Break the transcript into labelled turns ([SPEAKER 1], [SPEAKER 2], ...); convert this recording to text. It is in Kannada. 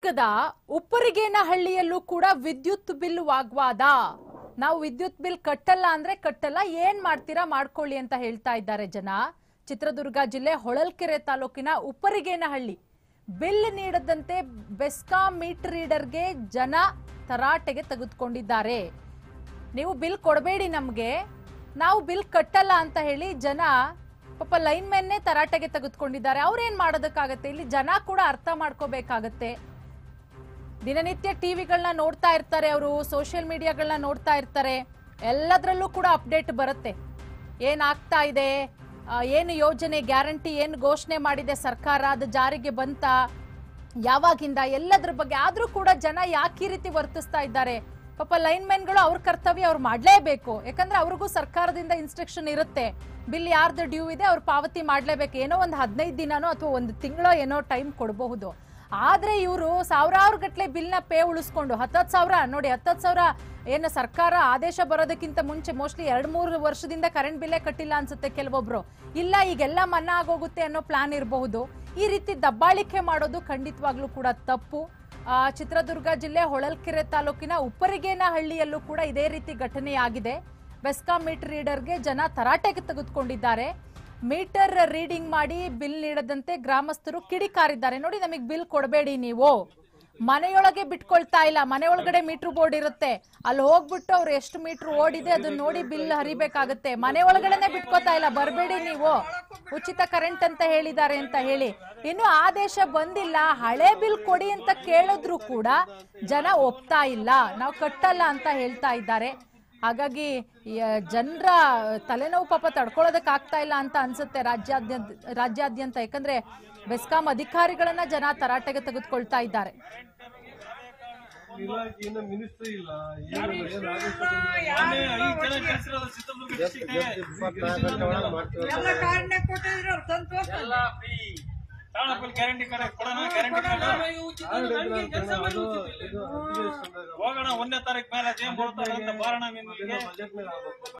[SPEAKER 1] ಕರ್ನಾಟಕದ ಉಪ್ಪರಿಗೇನಹಳ್ಳಿಯಲ್ಲೂ ಕೂಡ ವಿದ್ಯುತ್ ಬಿಲ್ ವಾಗ್ವಾದ ನಾವು ವಿದ್ಯುತ್ ಬಿಲ್ ಕಟ್ಟಲ್ಲ ಅಂದ್ರೆ ಕಟ್ಟಲ್ಲ ಏನ್ ಮಾಡ್ತೀರಾ ಮಾಡ್ಕೊಳ್ಳಿ ಅಂತ ಹೇಳ್ತಾ ಇದ್ದಾರೆ ಜನ ಚಿತ್ರದುರ್ಗ ಜಿಲ್ಲೆ ಹೊಳಲ್ಕೆರೆ ತಾಲೂಕಿನ ಉಪ್ಪರಿಗೇನಹಳ್ಳಿ ಬಿಲ್ ನೀಡದಂತೆ ಬೆಸ್ಕಾಂ ಮೀಟರ್ ರೀಡರ್ಗೆ ಜನ ತರಾಟೆಗೆ ತೆಗೆದುಕೊಂಡಿದ್ದಾರೆ ನೀವು ಬಿಲ್ ಕೊಡಬೇಡಿ ನಮಗೆ ನಾವು ಬಿಲ್ ಕಟ್ಟಲ್ಲ ಅಂತ ಹೇಳಿ ಜನ ಪಾಪ ಲೈನ್ ಮೆನ್ನೇ ತರಾಟೆಗೆ ತೆಗೆದುಕೊಂಡಿದ್ದಾರೆ ಅವ್ರೇನ್ ಮಾಡೋದಕ್ಕಾಗತ್ತೆ ಇಲ್ಲಿ ಜನ ಕೂಡ ಅರ್ಥ ಮಾಡ್ಕೋಬೇಕಾಗತ್ತೆ ದಿನನಿತ್ಯ ಟಿವಿಗಳನ್ನ ನೋಡ್ತಾ ಇರ್ತಾರೆ ಅವರು ಸೋಷಿಯಲ್ ಮೀಡಿಯಾಗಳನ್ನ ನೋಡ್ತಾ ಇರ್ತಾರೆ ಎಲ್ಲದರಲ್ಲೂ ಕೂಡ ಅಪ್ಡೇಟ್ ಬರುತ್ತೆ ಏನಾಗ್ತಾ ಇದೆ ಆ, ಏನು ಯೋಜನೆ ಗ್ಯಾರಂಟಿ ಏನು ಘೋಷಣೆ ಮಾಡಿದೆ ಸರ್ಕಾರ ಅದು ಜಾರಿಗೆ ಬಂತ ಯಾವಾಗಿಂದ ಎಲ್ಲದ್ರ ಬಗ್ಗೆ ಆದ್ರೂ ಕೂಡ ಜನ ಯಾಕೆ ಈ ರೀತಿ ವರ್ತಿಸ್ತಾ ಇದ್ದಾರೆ ಪಾಪ ಲೈನ್ ಮ್ಯಾನ್ಗಳು ಅವ್ರ ಕರ್ತವ್ಯ ಅವ್ರು ಮಾಡ್ಲೇಬೇಕು ಯಾಕಂದ್ರೆ ಅವ್ರಿಗೂ ಸರ್ಕಾರದಿಂದ ಇನ್ಸ್ಟ್ರಕ್ಷನ್ ಇರುತ್ತೆ ಬಿಲ್ ಯಾರ್ದು ಡ್ಯೂ ಇದೆ ಅವ್ರು ಪಾವತಿ ಮಾಡ್ಲೇಬೇಕು ಏನೋ ಒಂದು ಹದಿನೈದು ದಿನನೋ ಅಥವಾ ಒಂದು ತಿಂಗಳೋ ಏನೋ ಟೈಮ್ ಕೊಡಬಹುದು ಆದ್ರೆ ಇವರು ಸಾವಿರಾರು ಗಟ್ಲೆ ಬಿಲ್ನ ಪೇ ಉಳಿಸ್ಕೊಂಡು ಹತ್ತತ್ತು ಸಾವಿರ ನೋಡಿ ಹತ್ತತ್ತು ಸಾವಿರ ಏನು ಸರ್ಕಾರ ಆದೇಶ ಬರೋದಕ್ಕಿಂತ ಮುಂಚೆ ಮೋಸ್ಟ್ಲಿ ಎರಡು ಮೂರು ವರ್ಷದಿಂದ ಕರೆಂಟ್ ಬಿಲ್ಲೇ ಕಟ್ಟಿಲ್ಲ ಅನ್ಸುತ್ತೆ ಕೆಲವೊಬ್ರು ಇಲ್ಲ ಈಗೆಲ್ಲ ಮನ್ನಾ ಆಗೋಗುತ್ತೆ ಅನ್ನೋ ಪ್ಲಾನ್ ಇರಬಹುದು ಈ ರೀತಿ ದಬ್ಬಾಳಿಕೆ ಮಾಡೋದು ಖಂಡಿತವಾಗ್ಲೂ ಕೂಡ ತಪ್ಪು ಆ, ಚಿತ್ರದುರ್ಗ ಜಿಲ್ಲೆ ಹೊಳಲ್ಕೆರೆ ತಾಲೂಕಿನ ಉಪ್ಪರಿಗೇನಹಳ್ಳಿಯಲ್ಲೂ ಕೂಡ ಇದೇ ರೀತಿ ಘಟನೆಯಾಗಿದೆ ಬೆಸ್ಕಾಂ ಮೀಟರ್ ರೀಡರ್ಗೆ ಜನ ತರಾಟೆಗೆ ತೆಗೆದುಕೊಂಡಿದ್ದಾರೆ ಮೀಟರ್ ರೀಡಿಂಗ್ ಮಾಡಿ ಬಿಲ್ ನೀಡದಂತೆ ಗ್ರಾಮಸ್ಥರು ಕಿಡಿಕಾರಿದ್ದಾರೆ ನೋಡಿ ನಮಗೆ ಬಿಲ್ ಕೊಡಬೇಡಿ ನೀವು ಮನೆಯೊಳಗೆ ಬಿಟ್ಕೊಳ್ತಾ ಇಲ್ಲ ಮನೆ ಒಳಗಡೆ ಮೀಟರ್ ಬೋರ್ಡ್ ಇರುತ್ತೆ ಅಲ್ಲಿ ಹೋಗ್ಬಿಟ್ಟು ಅವ್ರು ಎಷ್ಟು ಮೀಟರ್ ಓಡಿದೆ ಅದನ್ನ ನೋಡಿ ಬಿಲ್ ಹರಿಬೇಕಾಗುತ್ತೆ ಮನೆ ಒಳಗಡೆನೆ ಬಿಟ್ಕೋತಾ ಇಲ್ಲ ಬರಬೇಡಿ ನೀವು ಉಚಿತ ಕರೆಂಟ್ ಅಂತ ಹೇಳಿದ್ದಾರೆ ಅಂತ ಹೇಳಿ ಇನ್ನು ಆದೇಶ ಬಂದಿಲ್ಲ ಹಳೆ ಬಿಲ್ ಕೊಡಿ ಅಂತ ಕೇಳಿದ್ರು ಕೂಡ ಜನ ಒಪ್ತಾ ಇಲ್ಲ ನಾವು ಕಟ್ಟಲ್ಲ ಅಂತ ಹೇಳ್ತಾ ಇದ್ದಾರೆ ಹಾಗಾಗಿ ಜನರ ತಲೆನೋವು ಪಾಪ ತಡ್ಕೊಳ್ಳೋದಕ್ಕೆ ಆಗ್ತಾ ಇಲ್ಲ ಅಂತ ಅನ್ಸುತ್ತೆ ರಾಜ್ಯಾದ್ಯಂತ ರಾಜ್ಯಾದ್ಯಂತ ಯಾಕಂದ್ರೆ ಬೆಸ್ಕಾಂ ಅಧಿಕಾರಿಗಳನ್ನ ಜನ ತರಾಟೆಗೆ ತೆಗೆದುಕೊಳ್ತಾ ಇದ್ದಾರೆ
[SPEAKER 2] ಇಲಾಖೆಯಿಂದ ಮಿನಿಸ್ಟ್ರಿ ಇಲ್ಲ ಏನು ಏನು ಆದೇಶ
[SPEAKER 3] ಮೊನ್ನೆ ಐದು ಜನ ಕಳ್ಸಿರೋದು ಚಿತ್ರದುರ್ಗ ಡಿಸ್ಟ್ರಿಕ್ಟ್ಗೆ.
[SPEAKER 4] ಎಲ್ಲ ಕಾರಣ ಕೊಟ್ಟಿದ್ರು ಅವ್ರು ಸಂತೋಷ
[SPEAKER 3] ಎಲ್ಲ ಫ್ರೀ ತಾಳಪಲ್ಲಿ ಗ್ಯಾರಂಟಿ ಕಾರ್ಡ್ ಕೊಡೋಣ ಗ್ಯಾರಂಟಿ ಕಾರ್ಡ್
[SPEAKER 2] ಅದು ಇದು ಅಧಿವೇಶನದಾಗ
[SPEAKER 3] ಹೋಗೋಣ ಒಂದನೇ ತಾರೀಕು ಮೇಲೆ ಜೇಮ್ ಬರ್ತಾರೆ ಅಂತ ಬಾರಣ ನಿನ್ಗೆ
[SPEAKER 2] ಬಜೆಟ್ ಮೇಲೆ ಆಗ್ಬೇಕು